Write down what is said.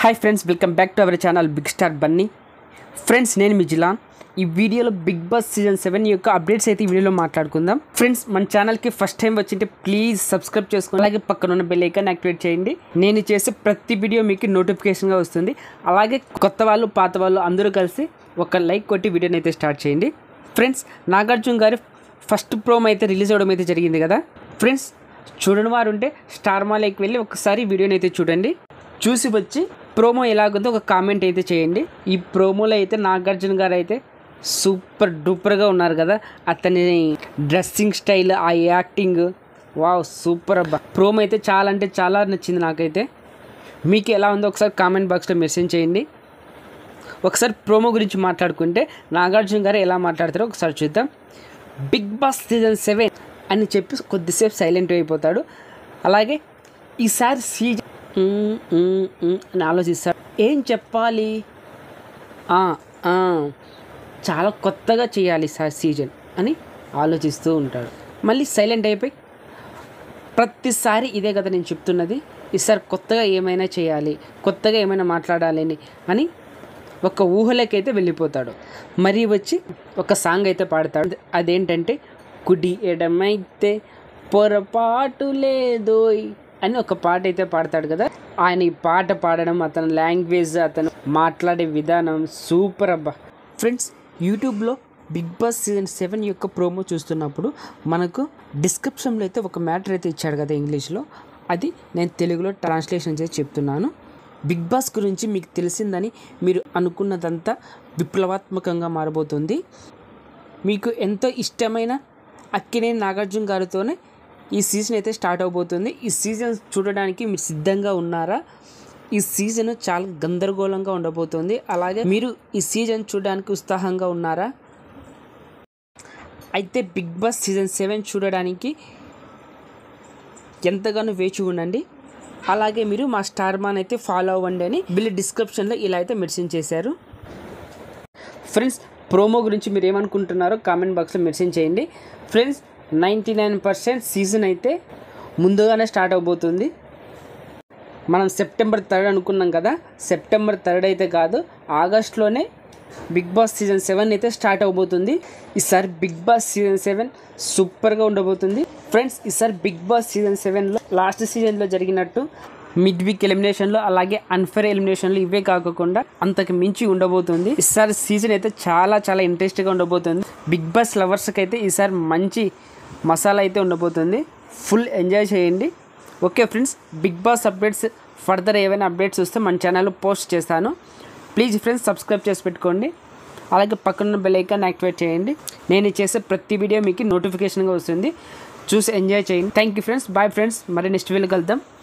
hi friends welcome back to our channel big star Bunny friends నేను మీ జిలాన్ ఈ వీడియోలో బిగ్ బాస్ సీజన్ సెవెన్ యొక్క అప్డేట్స్ అయితే ఈ వీడియోలో మాట్లాడుకుందాం ఫ్రెండ్స్ మన ఛానల్కి ఫస్ట్ టైం వచ్చింటే ప్లీజ్ సబ్స్క్రైబ్ చేసుకోండి అలాగే పక్కన ఉన్న బెల్ ఐకాన్ యాక్టివేట్ చేయండి నేను చేసే ప్రతి వీడియో మీకు నోటిఫికేషన్గా వస్తుంది అలాగే కొత్త వాళ్ళు పాత వాళ్ళు అందరూ కలిసి ఒక లైక్ కొట్టి వీడియోని అయితే స్టార్ట్ చేయండి ఫ్రెండ్స్ నాగార్జున గారి ఫస్ట్ ప్రోమ్ అయితే రిలీజ్ అవ్వడం అయితే జరిగింది కదా ఫ్రెండ్స్ చూడని వారు ఉంటే స్టార్ మాల్కి వెళ్ళి ఒకసారి వీడియోని అయితే చూడండి చూసి వచ్చి ప్రోమో ఎలాగుందో ఒక కామెంట్ అయితే చేయండి ఈ ప్రోమోలో అయితే నాగార్జున గారు అయితే సూపర్ డూపర్గా ఉన్నారు కదా అతని డ్రెస్సింగ్ స్టైల్ ఆ యాక్టింగ్ వావ్ సూపర్ అబ్బా ప్రోమో అయితే చాలా అంటే చాలా నచ్చింది నాకైతే మీకు ఎలా ఉందో ఒకసారి కామెంట్ బాక్స్లో మెసేజ్ చేయండి ఒకసారి ప్రోమో గురించి మాట్లాడుకుంటే నాగార్జున గారు ఎలా మాట్లాడతారో ఒకసారి చూద్దాం బిగ్ బాస్ సీజన్ సెవెన్ అని చెప్పి కొద్దిసేపు సైలెంట్ అయిపోతాడు అలాగే ఈసారి సీజన్ మ్మ్, మ్మ్, మ్మ్ అని ఆలోచిస్తాడు ఏం చెప్పాలి ఆ, ఆ, చాలా కొత్తగా చేయాలి సార్ సీజన్ అని ఆలోచిస్తూ ఉంటాడు మళ్ళీ సైలెంట్ అయిపోయి ప్రతిసారి ఇదే కదా నేను చెప్తున్నది ఈసారి కొత్తగా ఏమైనా చేయాలి కొత్తగా ఏమైనా మాట్లాడాలని అని ఒక ఊహలకైతే వెళ్ళిపోతాడు మరీ వచ్చి ఒక సాంగ్ అయితే పాడతాడు అదేంటంటే కుడి ఎడమైతే పొరపాటు లేదోయ్ అని ఒక పాట అయితే పాడతాడు కదా ఆయన ఈ పాట పాడడం అతని లాంగ్వేజ్ అతను మాట్లాడే విధానం సూపర్ అబ్బా ఫ్రెండ్స్ యూట్యూబ్లో బిగ్ బాస్ సీజన్ సెవెన్ యొక్క ప్రోమో చూస్తున్నప్పుడు మనకు డిస్క్రిప్షన్లో అయితే ఒక మ్యాటర్ అయితే ఇచ్చాడు కదా ఇంగ్లీష్లో అది నేను తెలుగులో ట్రాన్స్లేషన్ చేసి చెప్తున్నాను బిగ్ బాస్ గురించి మీకు తెలిసిందని మీరు అనుకున్నదంతా విప్లవాత్మకంగా మారబోతుంది మీకు ఎంతో ఇష్టమైన అక్కినేని నాగార్జున గారితోనే ఈ సీజన్ అయితే స్టార్ట్ అవబోతుంది ఈ సీజన్ చూడడానికి మీరు సిద్ధంగా ఉన్నారా ఈ సీజన్ చాలా గందరగోళంగా ఉండబోతుంది అలాగే మీరు ఈ సీజన్ చూడడానికి ఉత్సాహంగా ఉన్నారా అయితే బిగ్ బాస్ సీజన్ సెవెన్ చూడడానికి ఎంతగానో వేచి ఉండండి అలాగే మీరు మా స్టార్ మాన్ అయితే ఫాలో అవ్వండి అని వీళ్ళు డిస్క్రిప్షన్లో ఇలా అయితే మెన్షన్ చేశారు ఫ్రెండ్స్ ప్రోమో గురించి మీరు ఏమనుకుంటున్నారో కామెంట్ బాక్స్లో మెన్షన్ చేయండి friends ninety nine percent season అయితే ముందుగానే స్టార్ట్ అవబోతుంది మనం సెప్టెంబర్ థర్డ్ అనుకున్నాం కదా సెప్టెంబర్ థర్డ్ అయితే కాదు ఆగస్ట్లోనే బిగ్ బాస్ సీజన్ సెవెన్ అయితే స్టార్ట్ అవబోతుంది ఈసారి బిగ్ బాస్ సీజన్ సెవెన్ సూపర్గా ఉండబోతుంది ఫ్రెండ్స్ ఈసారి బిగ్ బాస్ సీజన్ సెవెన్లో లాస్ట్ సీజన్లో జరిగినట్టు మిడ్ వీక్ ఎలిమినేషన్లో అలాగే అన్ఫేర్ ఎలిమినేషన్లు ఇవే కాకుండా అంతకు మించి ఉండబోతుంది ఈసారి సీజన్ అయితే చాలా చాలా ఇంట్రెస్ట్గా ఉండబోతుంది బిగ్ బాస్ లవర్స్కి అయితే ఈసారి మంచి మసాలా అయితే ఉండబోతుంది ఫుల్ ఎంజాయ్ చేయండి okay friends big boss updates further ఏవైనా అప్డేట్స్ వస్తే మన ఛానల్లో పోస్ట్ చేస్తాను ప్లీజ్ ఫ్రెండ్స్ సబ్స్క్రైబ్ చేసి పెట్టుకోండి అలాగే పక్కన బెల్ ఐకాన్ యాక్టివేట్ చేయండి నేను చేసే ప్రతి వీడియో మీకు నోటిఫికేషన్గా వస్తుంది చూసి ఎంజాయ్ చేయండి thank you friends bye friends మరి నెక్స్ట్ వీళ్ళు కలుద్దాం